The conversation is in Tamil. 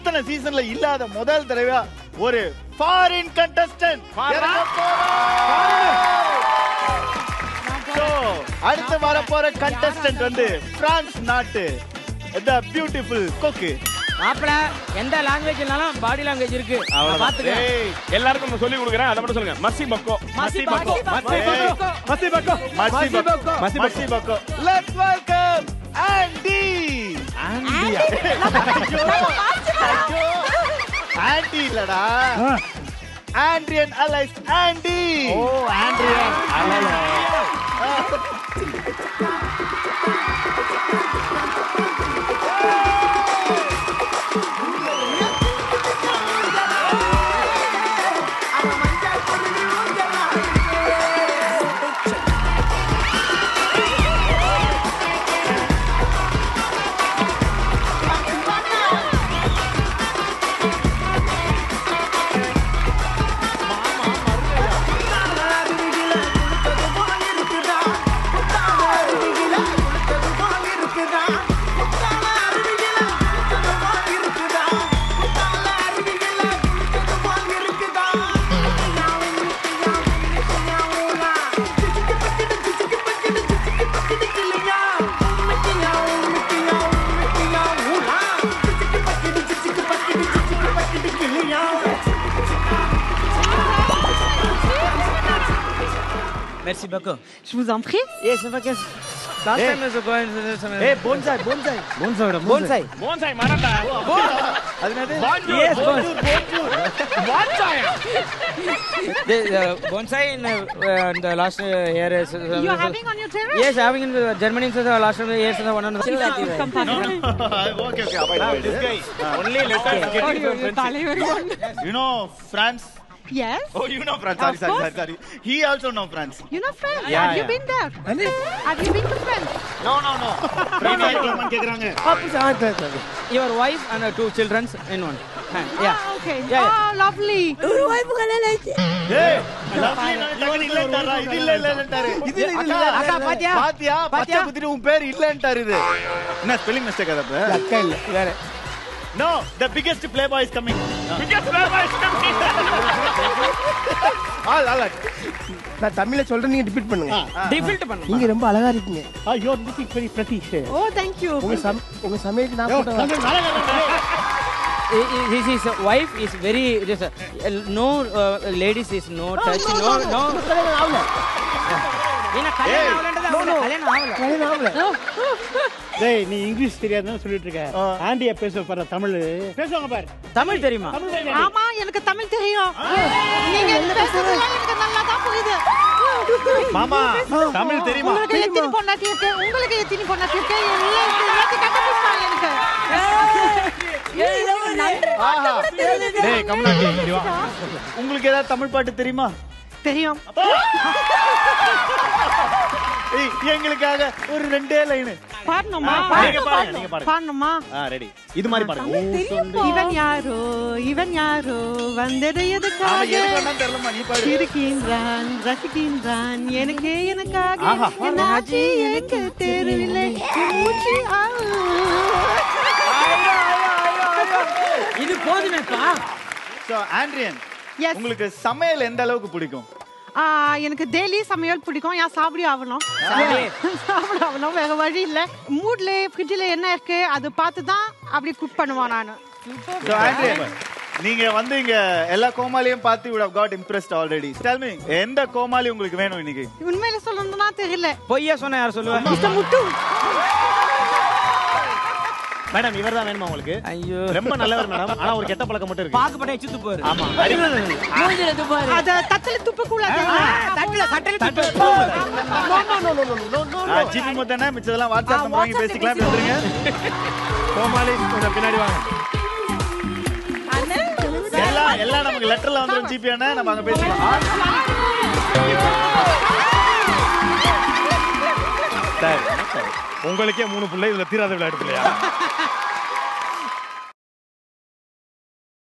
இத்தனை சீசன்ல இல்லாத முதல் தடவை ஒரு ஃபாரின் கண்டஸ்டன்ட் அடுத்து வர போற கண்டஸ்டன்ட் வந்து பிரான்ஸ் நாட்டு த பியூட்டிஃபுல் கொக்கு மாப்பிள எந்த லாங்குவேஜ்னாலும் பாடி லாங்குவேஜ் இருக்கு பாத்துக்க ஏய், எல்லாருக்கும் நான் சொல்லி கொடுக்குறேன் அதை மட்டும் சொல்லுங்க மசி பக்கோ மசி பக்கோ. பக்கோ. ஏய், மசி பக்கோ மசி பக்கோ மசி பக்கோ லெட்ஸ் வெல்கம் ஆண்டி ஆண்டியா ஆண்டி இல்லடா Adrian alias Andy oh Adrian Merci beaucoup. Je vous en prie. Yes, in fact, yes. Last time is going to ஏய் போன்சாய் போன்சாய் bonsai. Bonsai. மோன்சாய் மரண்டா அது என்னது Yes, bonsai. மோன்சாய் The uh, bonsai in, uh, uh, in the last uh, year is. Uh, You are having on your terrace? Yes, having in uh, Germany since the last years is one of the. Come back. Okay okay avoid this guy only letters Oh, getting you- from you friends தலைவர் one. You know France Yes. Oh, you know France. Sorry, Of sorry, course. sorry, sorry. He also know France. You know France? Yeah, Have you yeah. been there? Have you been to France? No, no, no. France ஆயிக்கலாமான்னு கேக்குறாங்க. Your wife and uh, two children in one. hand. Yeah. Ah, okay. Yeah, yeah. Oh, lovely. ஏய், lovely நினைச்சாங்க, இல்லன்ட்டாரா? இது இல்ல, இல்லன்ட்டாரு. அக்கா, அக்கா, பாத்தியா? பாத்தியா? பச்சை பாத்தியா? குத்திட்டு உன் பேர் இல்லன்ட்டாரு இது. என்ன spelling mistake அது அப்ப? அக்கா இல்ல வேற No, the biggest playboy is coming. biggest playboy is coming ஆள், ஆள். நான் தமிழ்ல சொல்றேன் நீங்க ரிப்பீட் பண்ணுங்க டிஃபில்ட் பண்ணு நீங்க ரொம்ப அழகா இருக்கீங்க Oh, thank you. உங்க சம் உங்க சமையலுக்கு நான் போட்ட his, his wife is very just, uh, no uh, ladies is no touch no no என்ன கல்யாணம் ஆகலன்றது அவங்கள கல்யாணம் ஆகல கல்யாணம் ஆகல. டேய் நீ இங்கிலீஷ் தெரியாதுன்னு சொல்லிட்டு இருக்க ஆண்டியா பேச பாரு தமிழ் பேசுவாங்க பாரு தமிழ் தெரியுமா ஆமா எனக்கு தமிழ் தெரியும் நீங்க பேசுறதெல்லாம் எனக்கு நல்லா தான் புரியுது மாமா, தமிழ் தெரியுமா? உங்களுக்கு எத்தனை பொண்டாட்டி இருக்கு உங்களுக்கு எத்தனை பொண்டாட்டி இருக்கு எல்லாம் எல்லாத்தையும் கண்டுபிடிச்சாங்க எனக்கு ஆஹா. டேய், கமலாட்டி, இங்க வா. உங்களுக்கு ஏதாவது தமிழ் பாட்டு தெரியுமா தெரியும் ஏய், எங்களுக்காக ஒரு ரெண்டே லைனு பாடணுமா நீங்க பாருங்க, நீங்க பாருங்க. பாடணுமா ஆ ரெடி இது மாதிரி பாருங்க இவன் யாரோ இவன் யாரோ வந்தது அவன் எதுக்காக எதுக்கு வேணாலும் தெரியலமா நீ பாடு சிரிக்கின்றான் ரசிக்கின்றான் எனக்கே எனக்காக ஆஹா. என்னாச்சு எனக்கு தெரியவில்லை என் மூச்சு ஆ. இது போதுமேப்பா சோ ஆண்ட்ரியன் Yes. உங்களுக்கு சமையல் எந்த அளவுக்கு பிடிக்கும் ஆ, எனக்கு டெய்லி சமையல் பிடிக்கும் ஏன் சாப்பிடி ஆகணும் சாப்பிட ஆகணும் வேற வழி இல்ல மூட்ல ஃப்ரிட்ஜில் என்ன இருக்கு அது பார்த்து தான் அப்படி குக் பண்ணுவேன் நான் So, ஆண்ட்ரியன் நீங்க வந்து இங்க எல்லா கோமாளியும் பார்த்து would have got impressed already tell me எந்த கோமாளி உங்களுக்கு வேணும் இன்னைக்கு உண்மையில சொல்லணும்னா தெரியல பொய்யா சொன்ன யார் சொல்லுவா மிஸ்டர் முட்டு மேடம் இவர் தான் வேணுமா உங்களுக்கு ஐயோ ரொம்ப நல்லவர் மேடம் ஆனா ஒரு கெட்ட பழக்கம் மட்டும் இருக்கு பாக்கு பட்டை எச்சு துப்பாரு ஆமா மூஞ்சில துப்பாரு அத தட்டில துப்ப கூடாது தட்டுல தட்டுல துப்பாரு ஜிபி முத்தனா மிச்சதெல்லாம் வாட்ஸ்அப் நம்பர் வாங்கி பேசிக்கலாம் இப்படி வந்துருங்க கோமாளி கொஞ்சம் பின்னாடி வாங்க எல்லாம் எல்லாம் நமக்கு லெட்டர்ல வந்துரும் ஜிபி அண்ணா நம்ம அங்க பேசிக்கலாம் சார் உங்களுக்கே மூணு பிள்ளை இதுல தீராத விளையாட்டு பிள்ளையா